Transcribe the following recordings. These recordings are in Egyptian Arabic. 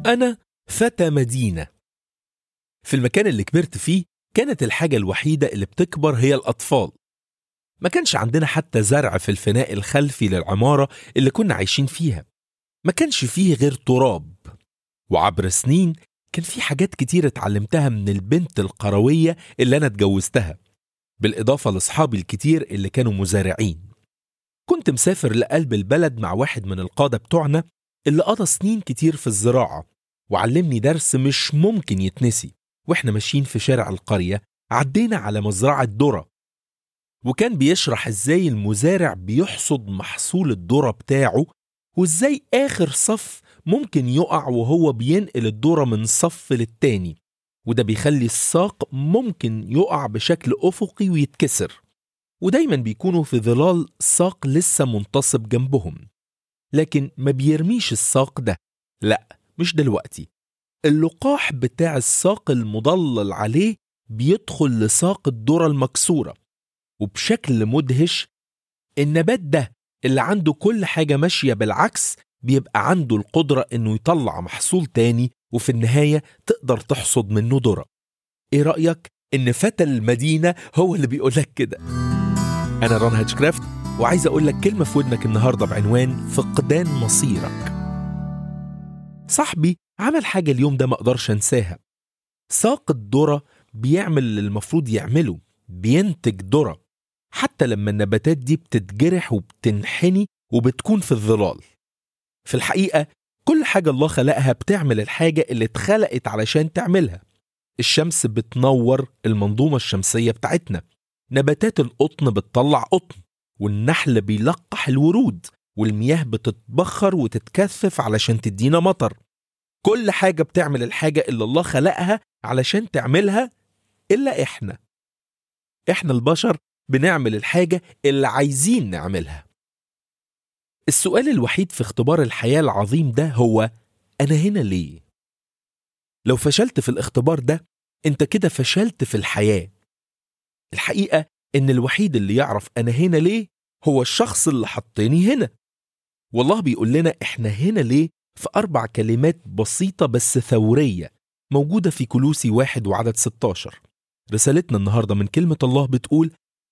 أنا فتى مدينة في المكان اللي كبرت فيه كانت الحاجة الوحيدة اللي بتكبر هي الأطفال ما كانش عندنا حتى زرع في الفناء الخلفي للعمارة اللي كنا عايشين فيها ما كانش فيه غير تراب وعبر سنين كان في حاجات كتير اتعلمتها من البنت القروية اللي أنا اتجوزتها بالإضافة لأصحابي الكتير اللي كانوا مزارعين كنت مسافر لقلب البلد مع واحد من القادة بتوعنا اللي قضى سنين كتير في الزراعة وعلمني درس مش ممكن يتنسي واحنا ماشيين في شارع القرية عدينا على مزرعة ذرة وكان بيشرح ازاي المزارع بيحصد محصول الذرة بتاعه وازاي آخر صف ممكن يقع وهو بينقل الذرة من صف للتاني وده بيخلي الساق ممكن يقع بشكل أفقي ويتكسر ودايما بيكونوا في ظلال ساق لسه منتصب جنبهم لكن ما بيرميش الساق ده لا مش دلوقتي اللقاح بتاع الساق المضلل عليه بيدخل لساق الذرة المكسورة وبشكل مدهش النبات ده اللي عنده كل حاجة ماشية بالعكس بيبقى عنده القدرة انه يطلع محصول تاني وفي النهاية تقدر تحصد منه ذرة ايه رأيك ان فتى المدينة هو اللي بيقولك كده انا ران هاتشكرافت وعايز اقول لك كلمة في ودنك النهاردة بعنوان فقدان مصيرك صاحبي عمل حاجة اليوم ده ما اقدرش انساها ساق الذرة بيعمل اللي المفروض يعمله بينتج ذرة حتى لما النباتات دي بتتجرح وبتنحني وبتكون في الظلال في الحقيقة كل حاجة الله خلقها بتعمل الحاجة اللي اتخلقت علشان تعملها الشمس بتنور المنظومة الشمسية بتاعتنا نباتات القطن بتطلع قطن والنحل بيلقح الورود والمياه بتتبخر وتتكثف علشان تدينا مطر كل حاجة بتعمل الحاجة اللي الله خلقها علشان تعملها إلا إحنا إحنا البشر بنعمل الحاجة اللي عايزين نعملها السؤال الوحيد في اختبار الحياة العظيم ده هو أنا هنا ليه؟ لو فشلت في الاختبار ده أنت كده فشلت في الحياة الحقيقة إن الوحيد اللي يعرف أنا هنا ليه هو الشخص اللي حطني هنا والله بيقول لنا إحنا هنا ليه في أربع كلمات بسيطة بس ثورية موجودة في كلوسي واحد وعدد 16 رسالتنا النهاردة من كلمة الله بتقول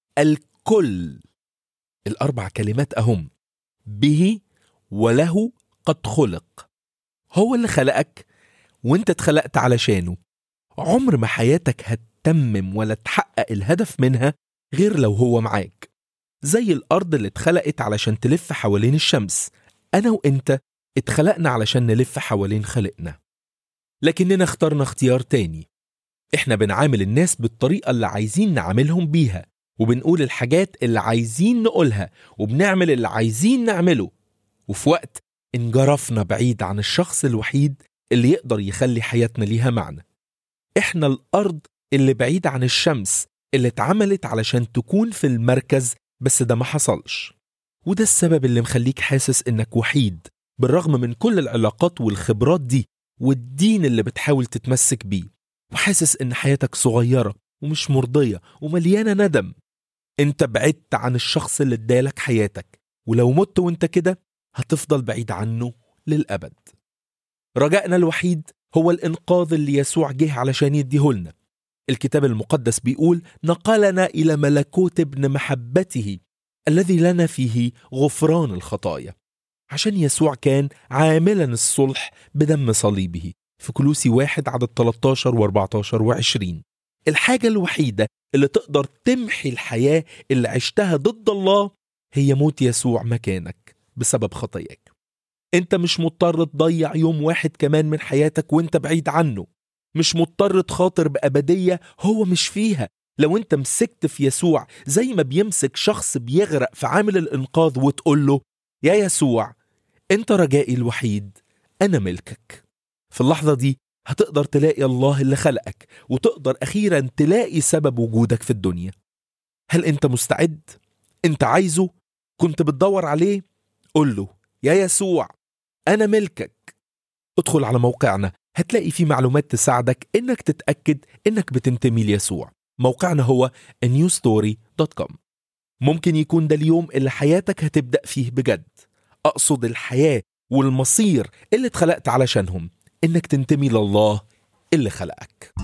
الكل الأربع كلمات أهم به وله قد خلق هو اللي خلقك وانت اتخلقت علشانه عمر ما حياتك هتتمم ولا تحقق الهدف منها غير لو هو معاك زي الأرض اللي اتخلقت علشان تلف حوالين الشمس أنا وإنت اتخلقنا علشان نلف حوالين خلقنا لكننا اخترنا اختيار تاني احنا بنعامل الناس بالطريقة اللي عايزين نعاملهم بيها وبنقول الحاجات اللي عايزين نقولها وبنعمل اللي عايزين نعمله وفي وقت انجرفنا بعيد عن الشخص الوحيد اللي يقدر يخلي حياتنا ليها معنى احنا الأرض اللي بعيد عن الشمس اللي اتعملت علشان تكون في المركز بس ده ما حصلش وده السبب اللي مخليك حاسس انك وحيد بالرغم من كل العلاقات والخبرات دي والدين اللي بتحاول تتمسك بيه وحاسس ان حياتك صغيرة ومش مرضية ومليانة ندم انت بعدت عن الشخص اللي ادالك حياتك ولو مت وانت كده هتفضل بعيد عنه للأبد رجائنا الوحيد هو الإنقاذ اللي يسوع جه علشان يديهولنا الكتاب المقدس بيقول نقلنا إلى ملكوت ابن محبته الذي لنا فيه غفران الخطايا عشان يسوع كان عاملا الصلح بدم صليبه في كلوسي واحد عدد 13 و14 و20 الحاجة الوحيدة اللي تقدر تمحي الحياة اللي عشتها ضد الله هي موت يسوع مكانك بسبب خطاياك انت مش مضطر تضيع يوم واحد كمان من حياتك وانت بعيد عنه مش مضطر تخاطر بأبدية هو مش فيها لو انت مسكت في يسوع زي ما بيمسك شخص بيغرق في عامل الإنقاذ وتقول له يا يسوع انت رجائي الوحيد أنا ملكك في اللحظة دي هتقدر تلاقي الله اللي خلقك وتقدر أخيرا تلاقي سبب وجودك في الدنيا هل أنت مستعد؟ أنت عايزه؟ كنت بتدور عليه؟ قل له يا يسوع أنا ملكك ادخل على موقعنا هتلاقي فيه معلومات تساعدك إنك تتأكد إنك بتنتمي ليسوع موقعنا هو newstory.com ممكن يكون ده اليوم اللي حياتك هتبدأ فيه بجد أقصد الحياة والمصير اللي اتخلقت علشانهم إنك تنتمي لله اللي خلقك